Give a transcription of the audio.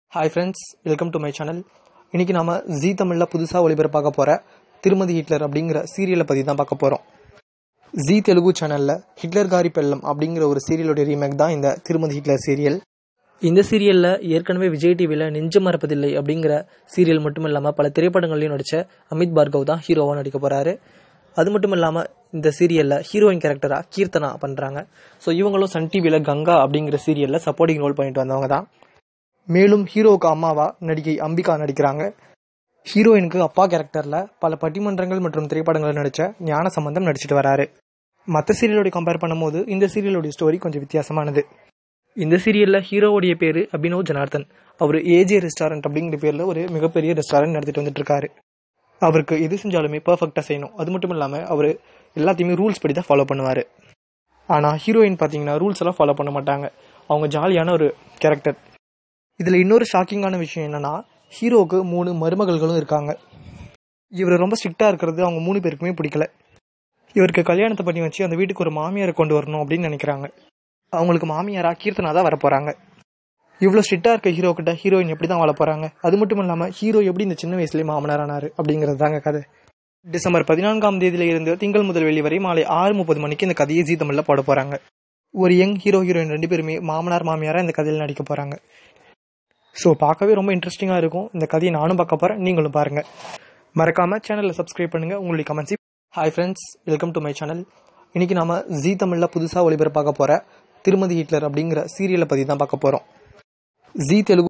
hi friends welcome to my channel இன்னைக்கு நாம ஜீ தமிழில் புதுசாக ஒளிபரப்பாக போகிற திருமதி ஹிட்லர் அப்படிங்கிற சீரியலை பற்றி தான் பார்க்க போகிறோம் ஜீ தெலுங்கு சேனலில் ஹிட்லர் காரி பெல்லம் அப்படிங்கிற ஒரு சீரியலோட ரீமேக் தான் இந்த திருமதி ஹிட்லர் சீரியல் இந்த சீரியலில் ஏற்கனவே விஜய் டிவியில் நெஞ்சு மறப்பதில்லை அப்படிங்கிற சீரியல் மட்டும் இல்லாமல் பல திரைப்படங்கள்லையும் நடித்த அமித் பார்கவ் தான் ஹீரோவாக நடிக்க போகிறாரு அது மட்டும் இல்லாமல் இந்த சீரியலில் ஹீரோயின் கேரக்டராக கீர்த்தனா பண்ணுறாங்க ஸோ இவங்களும் சன் டிவியில் கங்கா அப்படிங்கிற சீரியலில் சப்போர்ட்டிங் ரோல் பண்ணிட்டு வந்தவங்க தான் மேலும் ஹீரோவுக்கு அம்மாவா நடிகை அம்பிகா நடிக்கிறாங்க ஹீரோயினுக்கு அப்பா கேரக்டர்ல பல பட்டிமன்றங்கள் மற்றும் திரைப்படங்கள் நடிச்ச ஞான சம்பந்தம் நடிச்சிட்டு வராரு மற்ற சீரியலோட கம்பேர் பண்ணும்போது இந்த சீரியலோட ஸ்டோரி கொஞ்சம் வித்தியாசமானது இந்த சீரியல்ல ஹீரோவுடைய பேரு அபினவ் ஜனார்தன் அவர் ஏஜே ரெஸ்டாரண்ட் அப்படிங்கிற பேர்ல ஒரு மிகப்பெரிய ரெஸ்டாரண்ட் நடத்திட்டு வந்துட்டு இருக்காரு அவருக்கு எது செஞ்சாலுமே பர்ஃபெக்டா செய்யணும் அது மட்டும் இல்லாம அவர் எல்லாத்தையுமே ரூல்ஸ் படி தான் ஃபாலோ பண்ணுவாரு ஆனா ஹீரோயின் பாத்தீங்கன்னா ரூல்ஸ் எல்லாம் ஃபாலோ பண்ண மாட்டாங்க அவங்க ஜாலியான ஒரு கேரக்டர் இதுல இன்னொரு ஷாக்கிங்கான விஷயம் என்னன்னா ஹீரோவுக்கு மூணு மருமகள்களும் இருக்காங்க இவர் ரொம்ப ஸ்ட்ரிக்டா இருக்கிறது அவங்க மூணு பேருக்குமே பிடிக்கல இவருக்கு கல்யாணத்தை பண்ணி வச்சு அந்த வீட்டுக்கு ஒரு மாமியாரை கொண்டு வரணும் அப்படின்னு நினைக்கிறாங்க அவங்களுக்கு மாமியாரா கீர்த்தனா தான் வர போறாங்க இவ்வளோ ஸ்ட்ரிக்டா இருக்க ஹீரோ கிட்ட ஹீரோயின் எப்படி தான் வாழ போறாங்க அது மட்டும் இல்லாம ஹீரோ எப்படி இந்த சின்ன வயசுலயே மாமனார் ஆனாரு அப்படிங்கிறது தாங்க கதை டிசம்பர் பதினான்காம் தேதியில இருந்து திங்கள் முதல் வெள்ளி வரை மாலை ஆறு முப்பது மணிக்கு இந்த கதையை ஜீ தமிழ்ல போட போறாங்க ஒரு யங் ஹீரோ ஹீரோயின் ரெண்டு பேருமே மாமனார் மாமியாரா இந்த கதையில் நடிக்க போறாங்க ஸோ பார்க்கவே ரொம்ப இன்ட்ரெஸ்டிங்காக இருக்கும் இந்த கதையை நானும் பார்க்க போகிறேன் நீங்களும் பாருங்கள் மறக்காமல் சேனலில் சப்ஸ்கிரைப் பண்ணுங்கள் உங்களுடைய கமெண்ட்ஸை hi friends welcome to my channel இன்றைக்கி நாம ஜீ தமிழில் புதுசாக ஒளிபரப்பாக போகிற திருமதி ஹிட்லர் அப்படிங்கிற சீரியலை பற்றி தான் பார்க்க போகிறோம் ஜீ தெலுங்கு